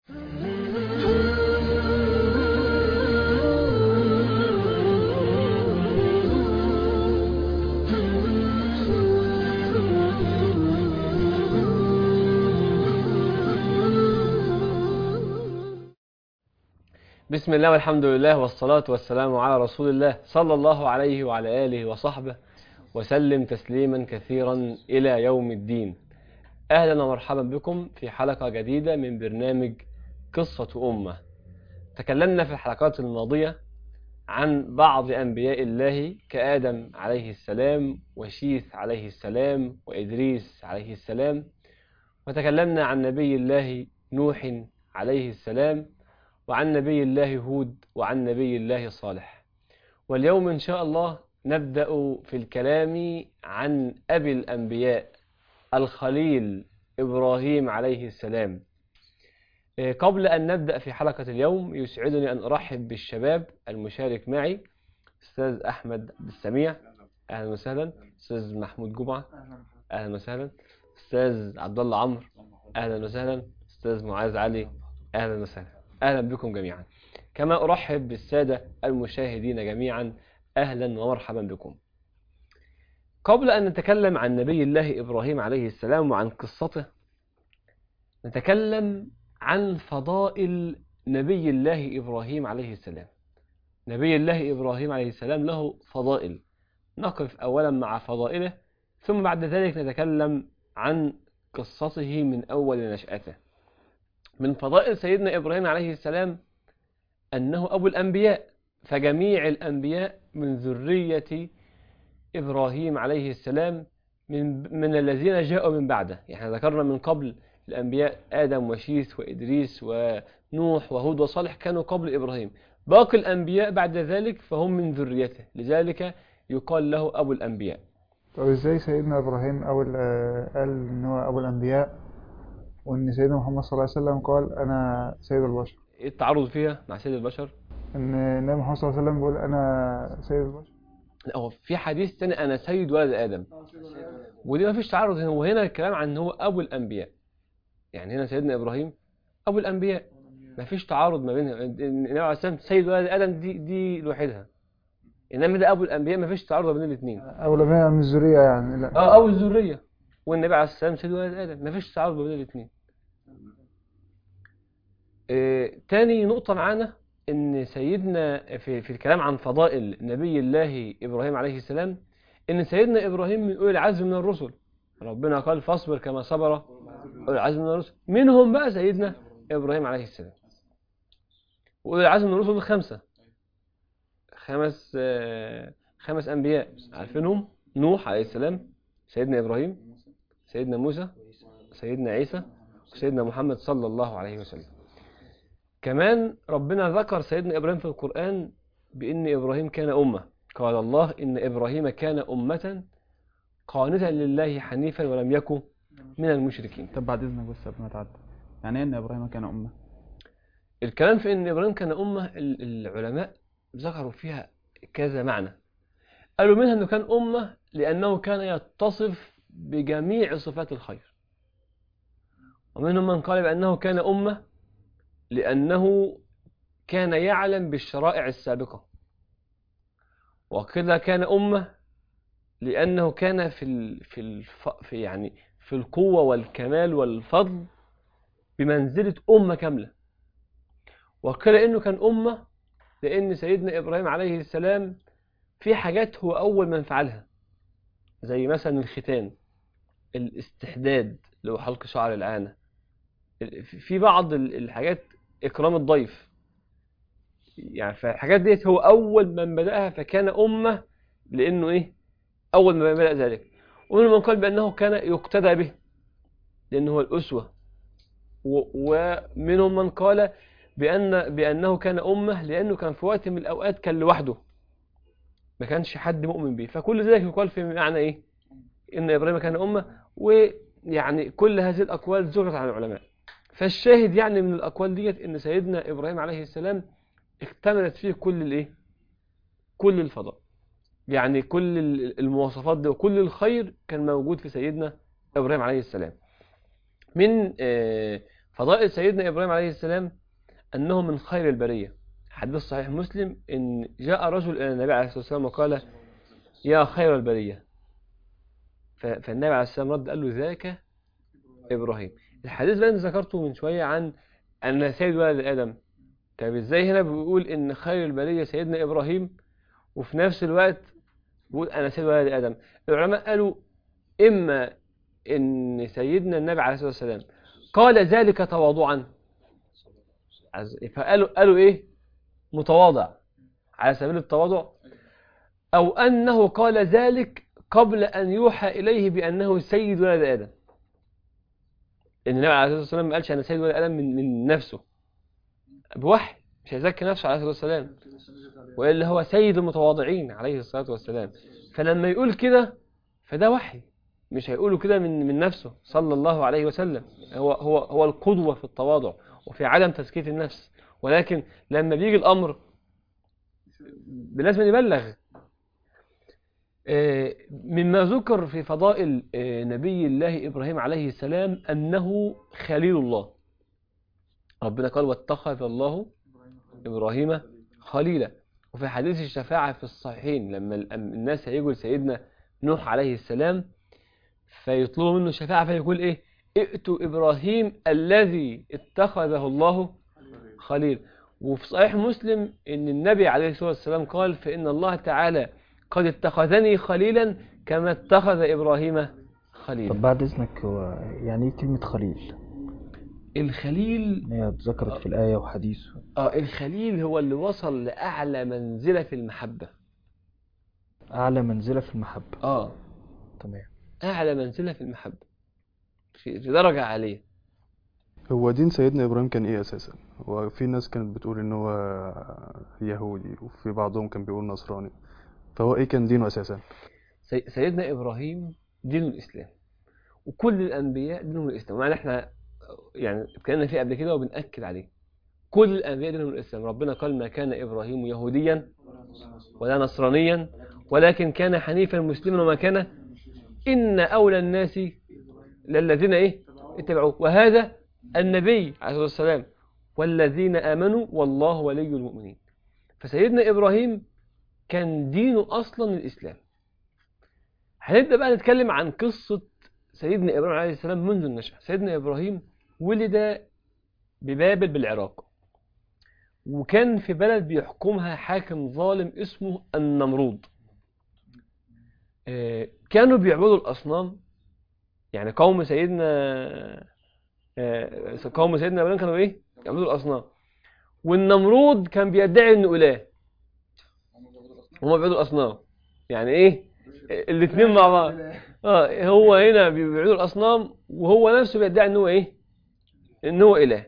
بسم الله والحمد لله والصلاة والسلام على رسول الله صلى الله عليه وعلى آله وصحبه وسلم تسليما كثيرا إلى يوم الدين أهلا ومرحبا بكم في حلقة جديدة من برنامج قصة أمة تكلمنا في الحلقات الماضية عن بعض أنبياء الله كآدم عليه السلام وشيث عليه السلام وإدريس عليه السلام وتكلمنا عن نبي الله نوح عليه السلام وعن نبي الله هود وعن نبي الله صالح واليوم إن شاء الله نبدأ في الكلام عن أبي الأنبياء الخليل إبراهيم عليه السلام قبل أن نبدأ في حلقة اليوم يسعدني أن أرحب بالشباب المشارك معي أستاذ أحمد السميع أهلا وسهلا أستاذ محمود جمعة أهلا وسهلا أستاذ عبد الله عمرو أهلا وسهلا أستاذ معاذ علي أهلا وسهلا أهلا بكم جميعا كما أرحب بالسادة المشاهدين جميعا أهلا ومرحبا بكم قبل أن نتكلم عن نبي الله إبراهيم عليه السلام وعن قصته نتكلم عن فضائل نبي الله إبراهيم عليه السلام نبي الله إبراهيم عليه السلام له فضائل نقف أولا مع فضائله ثم بعد ذلك نتكلم عن قصته من أول نشأته من فضائل سيدنا إبراهيم عليه السلام أنه أبو الأنبياء فجميع الأنبياء من ذرية إبراهيم عليه السلام من, من الذين جاءوا من بعده يعني ذكرنا من قبل الأنبياء آدم وشيث وإدريس ونوح وهود وصالح كانوا قبل إبراهيم باقي الأنبياء بعد ذلك فهم من ذريته لذلك يقال له أبو الأنبياء طب ازاي سيدنا ابراهيم اول آه، قال ان هو ابو الانبياء وان سيدنا محمد صلى الله عليه وسلم قال انا سيد البشر إيه التعرض فيها مع سيد البشر ان النبي محمد صلى الله عليه وسلم بيقول انا سيد البشر لا، هو في حديث تاني أنا سيد ولد آدم ودي ما فيش تعرض هنا وهنا الكلام عن هو أبو الأنبياء يعني هنا سيدنا إبراهيم أبو الأنبياء ما فيش تعارض ما بينها النبي عليه السلام سيد ولد آدم دي دي لوحدها إنما ده أبو الأنبياء ما فيش تعارض ما بين الاثنين ابو الانبياء من الذريه يعني لا اه أو الذرية والنبي عليه السلام سيد ولد آدم ما فيش تعارض ما بين الاثنين آه، تاني نقطة معانا إن سيدنا في, في الكلام عن فضائل نبي الله إبراهيم عليه السلام إن سيدنا إبراهيم من أولي العزم من الرسل ربنا قال فاصبر كما صبر أولي العزم من الرسل منهم بقى سيدنا إبراهيم عليه السلام وأولي العزم من الرسل خمسة خمس آه، خمس أنبياء عارفينهم نوح عليه السلام سيدنا إبراهيم سيدنا موسى سيدنا عيسى وسيدنا محمد صلى الله عليه وسلم كمان ربنا ذكر سيدنا إبراهيم في القرآن بأن إبراهيم كان أمة قال الله إن إبراهيم كان أمة قانتا لله حنيفا ولم يكن من المشركين طب بعد اذنك بس قبل ما تعدي يعني ايه ان ابراهيم كان امه الكلام في أن إبراهيم كان أمة ال- العلماء ذكروا فيها كذا معنى قالوا منها أنه كان أمة لأنه كان يتصف بجميع صفات الخير ومنهم من قال بأنه كان أمة لأنه كان يعلم بالشرائع السابقة وكذا كان أمة لأنه كان في ال في الف في يعني في القوة والكمال والفضل بمنزلة أمة كاملة وقيل إنه كان أمة لأن سيدنا إبراهيم عليه السلام في حاجات هو أول من فعلها زي مثلا الختان الاستحداد اللي هو حلق شعر العانة ال- في بعض ال- الحاجات إكرام الضيف يعني فالحاجات ديت هو أول من بدأها فكان أمة لأنه إيه أول ما بدأ ذلك ومنهم من قال بأنه كان يقتدى به لأنه هو الأسوة و- ومنهم من قال بأن بأنه كان أمة لأنه كان في وقت من الأوقات كان لوحده ما كانش حد مؤمن به فكل ذلك يقال في معنى إيه إن إبراهيم كان أمة ويعني كل هذه الأقوال ذكرت عن العلماء فالشاهد يعني من الأقوال ديت إن سيدنا إبراهيم عليه السلام اكتملت فيه كل الإيه كل الفضاء يعني كل ال- المواصفات دي وكل الخير كان موجود في سيدنا إبراهيم عليه السلام من آه، فضائل سيدنا إبراهيم عليه السلام أنه من خير البرية حديث صحيح مسلم إن جاء رجل إلى النبي عليه الصلاة والسلام وقال يا خير البرية ف- فالنبي عليه الصلاة والسلام رد قال له ذاك إبراهيم الحديث اللي أنا ذكرته من شوية عن أن سيد ولد آدم طب إزاي هنا بيقول إن خير البرية سيدنا إبراهيم وفي نفس الوقت بيقول أنا سيد ولد آدم العلماء قالوا إما إن سيدنا النبي عليه الصلاة والسلام قال ذلك تواضعا عز- فقالوا قالوا إيه متواضع على سبيل التواضع أو أنه قال ذلك قبل أن يوحى إليه بأنه سيد ولد آدم إن النبي عليه الصلاة والسلام ما قالش أنا سيد ولد آدم من, من نفسه بوحي مش هيزكي نفسه عليه الصلاة والسلام وإلا هو سيد المتواضعين عليه الصلاة والسلام فلما يقول كده فده وحي مش هيقوله كده من من نفسه صلى الله عليه وسلم هو هو هو القدوة في التواضع وفي عدم تزكية النفس ولكن لما بيجي الأمر لازم يبلغ آه، مما ذكر في فضائل آه، نبي الله إبراهيم عليه السلام أنه خليل الله ربنا قال واتخذ الله إبراهيم خليلا وفي حديث الشفاعة في الصحيحين لما ال- الناس هيجوا لسيدنا نوح عليه السلام فيطلبوا منه شفاعة فيقول إيه ائتوا إبراهيم الذي اتخذه الله خليل وفي صحيح مسلم ان النبي عليه الصلاة والسلام قال فإن الله تعالى قد اتخذني خليلا كما اتخذ إبراهيم طب خليلا بعد إذنك هو يعني إيه كلمة خليل؟ الخليل هي اتذكرت في الآية وحديث اه الخليل هو اللي وصل لأعلى منزلة في المحبة أعلى منزلة في المحبة اه تمام أعلى منزلة في المحبة في في درجة عالية هو دين سيدنا إبراهيم كان إيه أساسا؟ هو في ناس كانت بتقول إن هو يهودي وفي بعضهم كان بيقول نصراني فهو إيه كان دينه أساسا؟ سي- سيدنا إبراهيم دين الإسلام وكل الأنبياء دينهم الإسلام ومعنى احنا يعني اتكلمنا فيه قبل كده وبنأكد عليه كل الأنبياء دينهم الإسلام ربنا قال ما كان إبراهيم يهوديا ولا نصرانيا ولكن كان حنيفا مسلما وما كان إن أولى الناس للذين إيه اتبعوه وهذا النبي عليه الصلاة والسلام والذين آمنوا والله ولي المؤمنين فسيدنا إبراهيم كان دينه أصلا الإسلام هنبدأ بقى نتكلم عن قصة سيدنا إبراهيم عليه السلام منذ النشأة سيدنا إبراهيم ولد ببابل بالعراق وكان في بلد بيحكمها حاكم ظالم اسمه النمرود آه، كانوا بيعبدوا الأصنام يعني قوم سيدنا آه، قوم سيدنا إبراهيم كانوا إيه؟ يعبدوا الأصنام والنمرود كان بيدعي إنه إله هما بيعبدوا الأصنام يعني إيه؟ الاثنين مع بعض اه هو هنا بيعبدوا الأصنام وهو نفسه بيدعي إن هو إيه؟ إن هو إله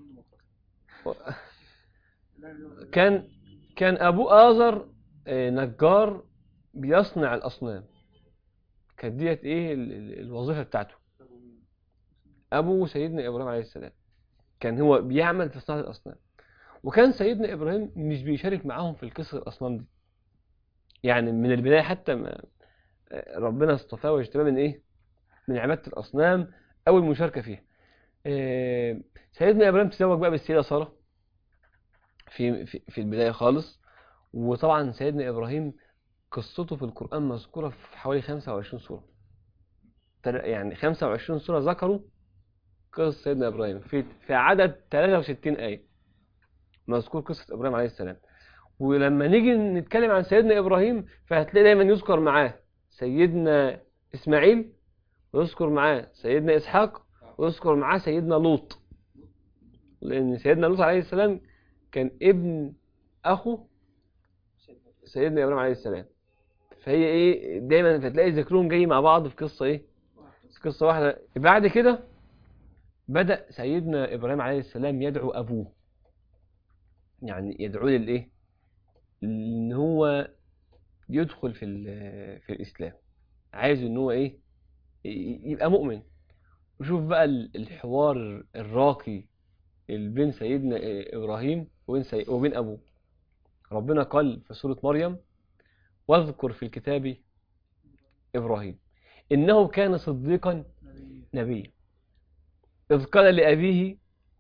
كان كان أبوه آزر آه، نجار بيصنع الأصنام كانت ديت إيه ال- ال- الوظيفة بتاعته أبو سيدنا إبراهيم عليه السلام كان هو بيعمل في صناعة الأصنام وكان سيدنا إبراهيم مش بيشارك معاهم في القصة الأصنام دي يعني من البداية حتى ما آه، ربنا اصطفاه واجتباه من إيه من عبادة الأصنام أو المشاركة فيها آه، سيدنا إبراهيم تزوج بقى بالسيدة سارة في في في البداية خالص وطبعا سيدنا إبراهيم قصته في القرآن مذكورة في حوالي 25 سورة تل- يعني 25 سورة ذكروا قصة سيدنا إبراهيم في في عدد 63 آية مذكور قصة إبراهيم عليه السلام ولما نيجي نتكلم عن سيدنا إبراهيم فهتلاقي دايما يذكر معاه سيدنا إسماعيل ويذكر معاه سيدنا إسحاق ويذكر معاه سيدنا لوط لأن سيدنا لوط عليه السلام كان ابن أخو سيدنا إبراهيم عليه السلام فهي إيه دايما فتلاقي ذكرهم جاي مع بعض في قصة إيه في قصة واحدة بعد كده بدأ سيدنا إبراهيم عليه السلام يدعو أبوه يعني يدعو للإيه إن هو يدخل في ال- في الإسلام عايز إن هو إيه ي- يبقى مؤمن وشوف بقى ال- الحوار الراقي اللي بين سيدنا إبراهيم وبين, سي... وبين أبوه ربنا قال في سورة مريم واذكر في الكتاب إبراهيم إنه كان صديقا نبيا إذ قال لأبيه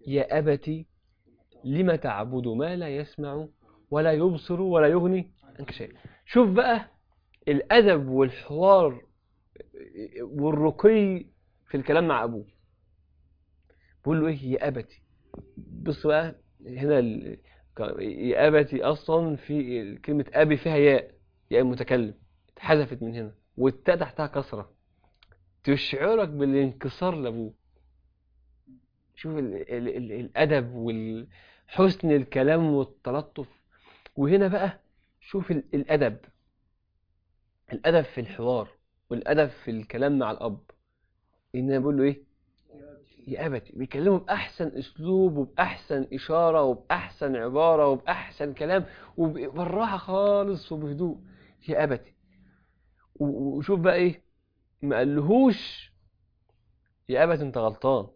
يا أبت لم تعبد ما لا يسمع ولا يبصر ولا يغني عنك شيء شوف بقى الأدب والحوار والرقي في الكلام مع أبوه بيقول له إيه يا أبتي بص بقى هنا ال... يا أبتي أصلا في كلمة أبي فيها ياء ياء المتكلم اتحذفت من هنا والتاء تحتها كسرة تشعرك بالانكسار لأبوه شوف ال... ال... ال... الأدب والحسن الكلام والتلطف وهنا بقى شوف ال... الأدب الأدب في الحوار والأدب في الكلام مع الأب إن أنا بقول له إيه يا أبتي بيكلمه بأحسن أسلوب وبأحسن إشارة وبأحسن عبارة وبأحسن كلام وبالراحة خالص وبهدوء يا أبتي و- وشوف بقى إيه ما قالهوش يا أبتي أنت غلطان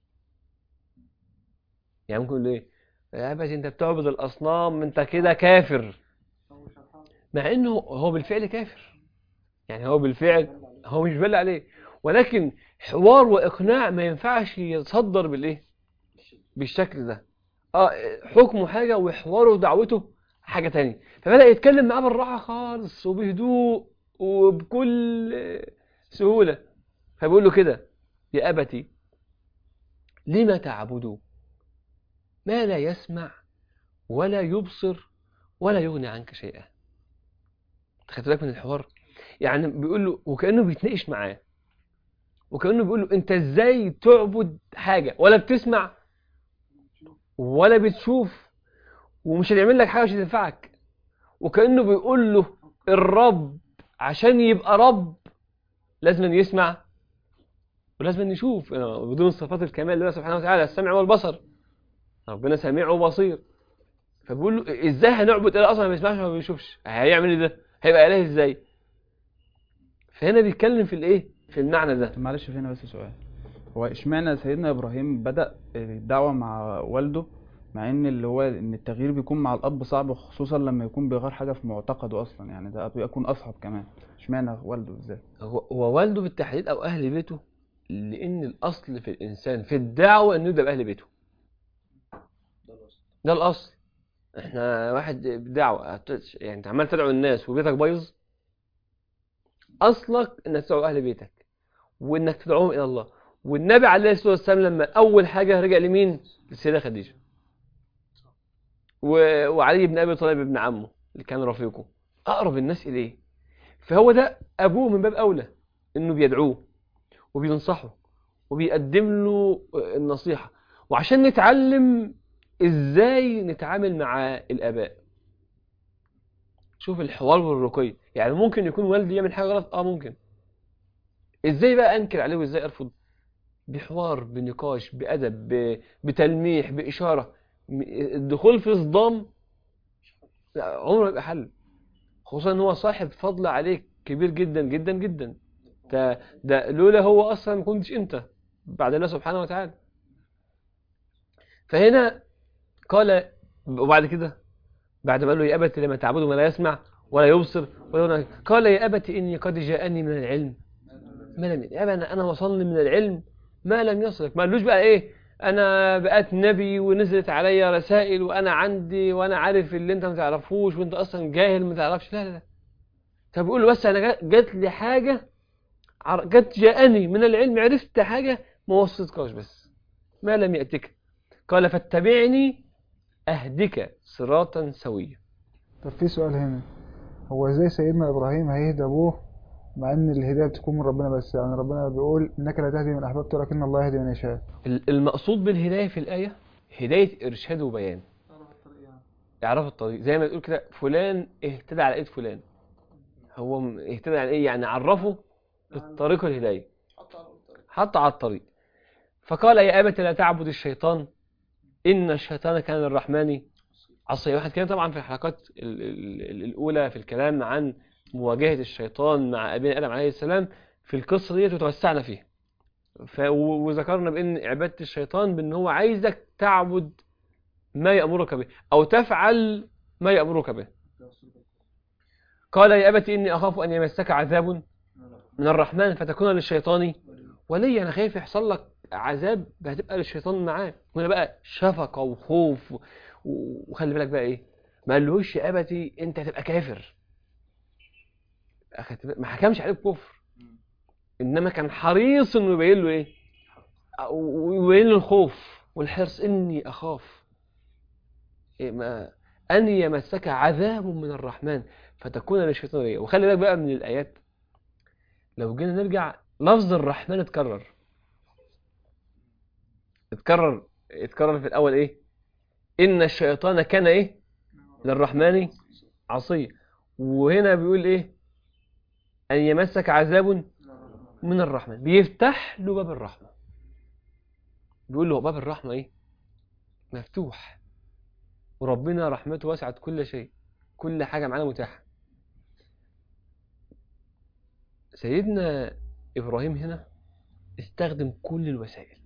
يعني ممكن يقول له إيه يا أبتي أنت بتعبد الأصنام أنت كده كافر مع إنه هو بالفعل كافر يعني هو بالفعل هو مش بالله عليه ولكن حوار واقناع ما ينفعش يتصدر بالايه بالشكل ده اه حكمه حاجه وحواره ودعوته حاجه تانية فبدا يتكلم معاه بالراحه خالص وبهدوء وبكل سهوله فبيقول له كده يا ابتي لم تعبدوا ما لا يسمع ولا يبصر ولا يغني عنك شيئا خدت بالك من الحوار يعني بيقول له وكانه بيتناقش معاه وكانه بيقول له انت ازاي تعبد حاجه ولا بتسمع ولا بتشوف ومش هتعمل لك حاجه مش هتنفعك وكانه بيقول له الرب عشان يبقى رب لازم أن يسمع ولازم أن يشوف بدون صفات الكمال لله سبحانه وتعالى السمع والبصر ربنا سميع وبصير فبيقول له ازاي هنعبد اله اصلا ما بيسمعش وما بيشوفش هيعمل ايه ده هيبقى اله ازاي فهنا بيتكلم في الايه في المعنى ده طب معلش فينا بس سؤال هو اشمعنى سيدنا ابراهيم بدأ الدعوة مع والده مع ان اللي هو ان التغيير بيكون مع الاب صعب خصوصا لما يكون بيغير حاجة في معتقده اصلا يعني ده بيكون اصعب كمان اشمعنى والده ازاي هو هو والده بالتحديد او اهل بيته لان الاصل في الانسان في الدعوه انه يبدا باهل بيته ده الاصل احنا واحد بدعوه هت- يعني انت عمال تدعو الناس وبيتك بايظ اصلك انك تدعو اهل بيتك وانك تدعوهم الى الله والنبي عليه الصلاه والسلام لما اول حاجه رجع لمين للسيده خديجه و... وعلي بن ابي طالب ابن عمه اللي كان رفيقه اقرب الناس اليه فهو ده ابوه من باب اولى انه بيدعوه وبينصحه وبيقدم له النصيحه وعشان نتعلم ازاي نتعامل مع الاباء شوف الحوار والرقي يعني ممكن يكون والدي يعمل حاجه غلط اه ممكن ازاي بقى انكر عليه وازاي ارفض بحوار بنقاش بادب ب- بتلميح باشاره م- الدخول في صدام لا، عمره ما يبقى حل خصوصا ان هو صاحب فضل عليك كبير جدا جدا جدا ده ده لولا هو اصلا ما كنتش انت بعد الله سبحانه وتعالى فهنا قال وبعد كده بعد ما قال له يا ابت لما تعبد ما لا يسمع ولا يبصر ولا يغني- قال يا ابت اني قد جاءني من العلم ما لم يا أبا انا انا وصلني من العلم ما لم يصلك ما قالوش بقى ايه انا بقيت نبي ونزلت عليا رسائل وانا عندي وانا عارف اللي انت ما تعرفوش وانت اصلا جاهل ما تعرفش لا لا لا طب بيقول له بس انا جا- جات لي حاجه عر- جت جاءني من العلم عرفت حاجه ما وصلتكاش بس ما لم ياتك قال فاتبعني اهدك صراطا سويا طب في سؤال هنا هو ازاي سيدنا ابراهيم هيهدى ابوه مع ان الهدايه بتكون من ربنا بس يعني ربنا بيقول انك لا تهدي من احببت ولكن الله يهدي من يشاء ال- المقصود بالهدايه في الايه هدايه ارشاد وبيان اعراف الطريق زي ما تقول كده فلان اهتدى على ايد فلان هو م- اهتدى على ايه يعني عرفه الطريق الهدايه حط على الطريق فقال يا ابت لا تعبد الشيطان ان الشيطان كان للرحمن عصيا واحد كده طبعا في الحلقات ال- ال- ال- الاولى في الكلام عن مواجهه الشيطان مع ابينا ادم عليه السلام في القصه ديت وتوسعنا فيها ف... و- وذكرنا بان عباده الشيطان بان هو عايزك تعبد ما يامرك به او تفعل ما يامرك به قال يا ابت اني اخاف ان يمسك عذاب من الرحمن فتكون للشيطان ولي انا خايف يحصل لك عذاب هتبقى للشيطان معاه هنا بقى شفقة وخوف و- وخلي بالك بقى ايه ما قالهوش يا ابتي انت هتبقى كافر أخدت بالك؟ ما حكمش عليه بكفر انما كان حريص انه يبين له ايه ويبين له الخوف والحرص اني اخاف إيه ما ان يمسك عذاب من الرحمن فتكون للشيطان وليا وخلي بالك بقى من الايات لو جينا نرجع لفظ الرحمن اتكرر اتكرر اتكرر في الاول ايه ان الشيطان كان ايه للرحمن عصيا وهنا بيقول ايه ان يمسك عذاب من الرحمن بيفتح له باب الرحمه بيقول له باب الرحمه ايه مفتوح وربنا رحمته وسعت كل شيء كل حاجه معانا متاحه سيدنا ابراهيم هنا استخدم كل الوسائل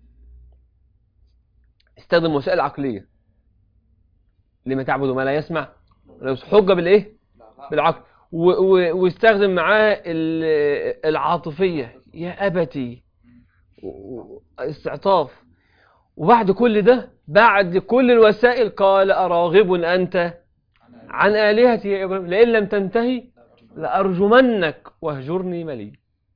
استخدم وسائل عقليه لما تعبد ما لا يسمع ولا يبصر. حجه بالايه بالعقل و- و- واستخدم معاه ال- العاطفيه يا ابتي و- و- استعطاف وبعد كل ده بعد كل الوسائل قال أراغب أنت عن آلهتي يا إبراهيم لئن لم تنتهي لأرجمنك واهجرني ملي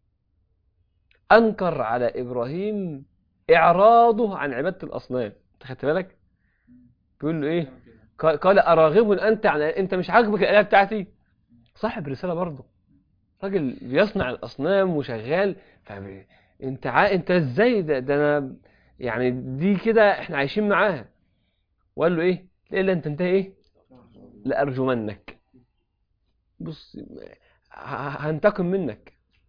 أنكر على إبراهيم إعراضه عن عبادة الأصنام أنت خدت بالك؟ بيقول له إيه؟ قال- قال أراغب أنت عن أنت مش عاجبك الآلهة بتاعتي؟ صاحب رسالة برضه راجل بيصنع الأصنام وشغال فب- أنت ع... أنت إزاي ده, ده أنا يعني دي كده إحنا عايشين معاها وقال له إيه؟ إلا أن تنتهي إيه؟ لأرجمنك بص ه- هنتقم منك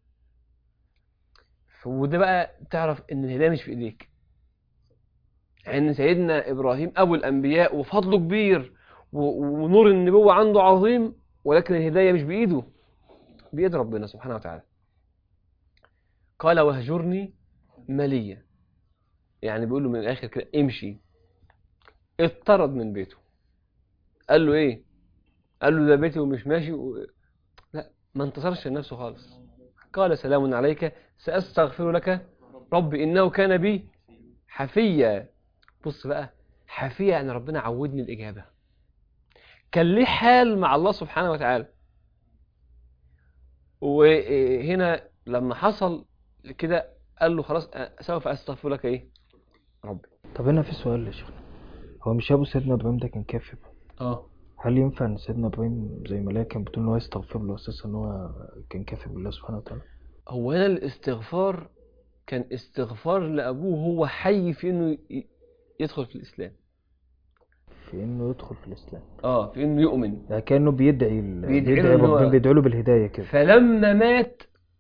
وده بقى تعرف ان الهدايه مش في ايديك ان سيدنا ابراهيم ابو الانبياء وفضله كبير و- ونور النبوه عنده عظيم ولكن الهدايه مش بايده بايد ربنا سبحانه وتعالى قال واهجرني مليا يعني بيقول له من الاخر كده امشي اطرد من بيته قال له ايه قال له ده بيتي ومش ماشي و... لا ما انتصرش لنفسه خالص قال سلام عليك سأستغفر لك ربي إنه كان بي حفيا بص بقى حفيا أن ربنا عودني الإجابة كان ليه حال مع الله سبحانه وتعالى وهنا لما حصل كده قال له خلاص أ- سوف أستغفر لك إيه ربي طب هنا في سؤال يا شيخنا هو مش ابو سيدنا ابراهيم ده كان كافر اه هل ينفع ان سيدنا ابراهيم زي ما كان بتقول ان هو يستغفر له اساسا ان هو كان كافر بالله سبحانه وتعالى هو هنا الاستغفار كان استغفار لأبوه هو حي في إنه ي- يدخل في الإسلام في انه يدخل في الاسلام اه في إنه يؤمن يعني كانه بيدعي ال- بيدعي له بيدعي إن هو- ربنا بيدعي له بالهدايه كده فلما مات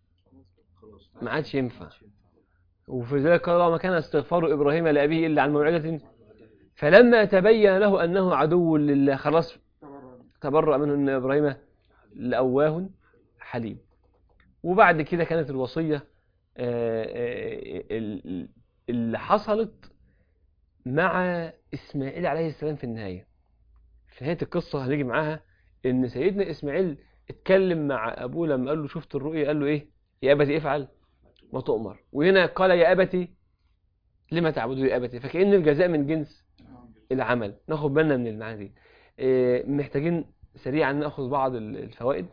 ما عادش ينفع وفي ذلك قال الله ما كان استغفار ابراهيم لابيه الا عن موعده فلما تبين له انه عدو لله خلاص تبرأ منه ان ابراهيم لأواه حليم وبعد كده كانت الوصيه آه، آه، ال- اللي حصلت مع اسماعيل عليه السلام في النهايه في نهايه القصه هنيجي معاها ان سيدنا اسماعيل اتكلم مع ابوه لما قال له شفت الرؤيا قال له ايه يا ابتي افعل ما تؤمر وهنا قال يا ابتي لما تعبد يا ابتي فكأن الجزاء من جنس العمل ناخد بالنا من المعاني دي إيه، محتاجين سريعا ناخذ بعض ال- الفوائد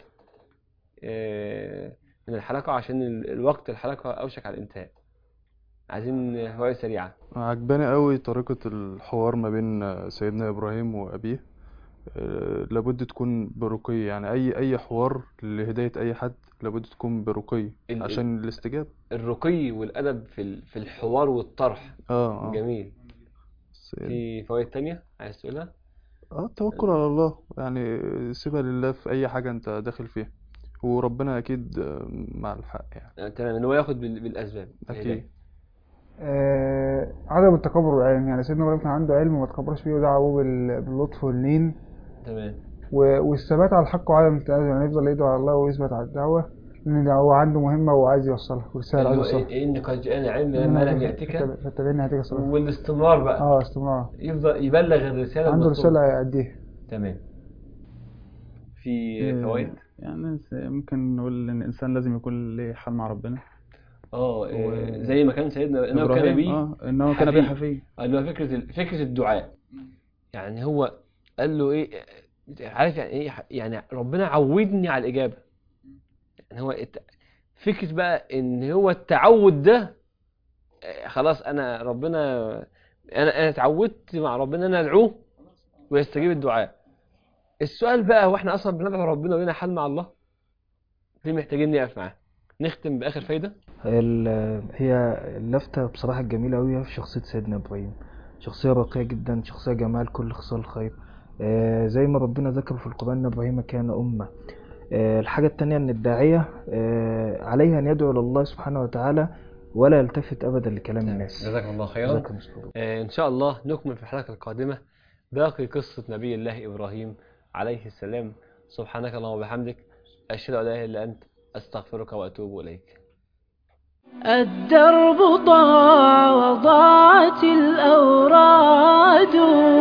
إيه، من الحلقة عشان ال- الوقت الحلقة أوشك على الانتهاء عايزين فوائد سريعة عجباني قوي طريقة الحوار ما بين سيدنا إبراهيم وأبيه آه، لابد تكون برقي يعني أي أي حوار لهداية أي حد لابد تكون برقي ال- عشان الاستجابة الرقي والأدب في ال- في الحوار والطرح اه اه جميل بس- في فوائد تانية عايز تقولها اه التوكل على الله يعني سيبها لله في أي حاجة أنت داخل فيها وربنا أكيد آه، مع الحق يعني آه، تمام ان هو ياخد بال- بالأسباب أكيد الهداية. آه عدم التكبر والعلم يعني سيدنا ابراهيم كان عنده علم وما تكبرش فيه ودعا ابوه بال- باللطف واللين تمام و- والثبات على الحق وعدم التنازل يعني يفضل يدعو على الله ويثبت على الدعوة لأن ده هو عنده مهمة وعايز يوصلها ورسالة عايز اللي هو يوصلها إيه- إن قد جاءنا علم ما لم يأتك فاتبعني هديك الصراحة والاستمرار بقى اه استمرار يفضل يبلغ الرسالة عنده المطلوبة. رسالة يأديها تمام في إيه، فوائد يعني س- ممكن نقول ان الانسان لازم يكون ليه حال مع ربنا اه و- آه، زي ما كان سيدنا انه كان إبراهيم بيه اه إنه كان بيه حفي اللي هو فكرة ال- فكرة الدعاء يعني هو قال له ايه عارف يعني ايه يعني ربنا عودني على الإجابة يعني هو الت- فكرة بقى ان هو التعود ده آه، خلاص انا ربنا انا انا اتعودت مع ربنا ان انا ادعوه ويستجيب الدعاء السؤال بقى هو احنا اصلا بندعو ربنا ولنا حل مع الله ليه محتاجين نقف معاه نختم باخر فايدة ال- هي اللفتة بصراحة الجميلة أوي في شخصية سيدنا إبراهيم شخصية راقية جدا شخصية جمال كل خصال الخير آه، زي ما ربنا ذكر في القرآن إن إبراهيم كان أمة آه، الحاجة التانية إن الداعية آه، عليه أن يدعو لله سبحانه وتعالى ولا يلتفت أبدا لكلام الناس جزاكم الله خيرا جزاكم الله خيرا. آه، إن شاء الله نكمل في الحلقة القادمة باقي قصة نبي الله إبراهيم عليه السلام سبحانك اللهم وبحمدك أشهد أن لا إله إلا أنت أستغفرك وأتوب إليك الدرب ضاع وضاعت الأوراد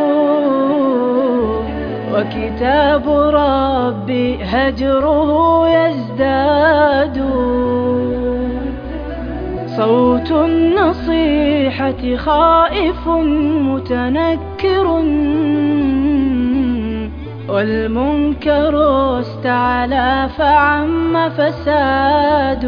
وكتاب ربي هجره يزداد صوت النصيحة خائف متنكر والمنكر استعلى فعم فساد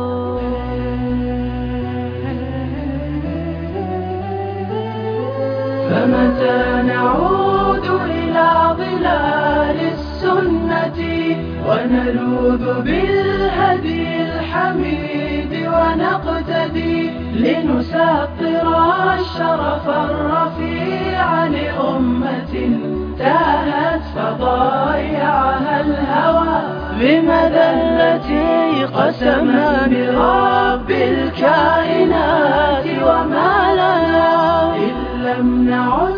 فمتى نعود إلى ظلال السنة ونلوذ بالهدي الحميد ونقتدي لنسطر الشرف الرفيع لأمة تاهت فضايعها الهوى بمذلة قسما برب الكائنات وما لنا إن لم نعد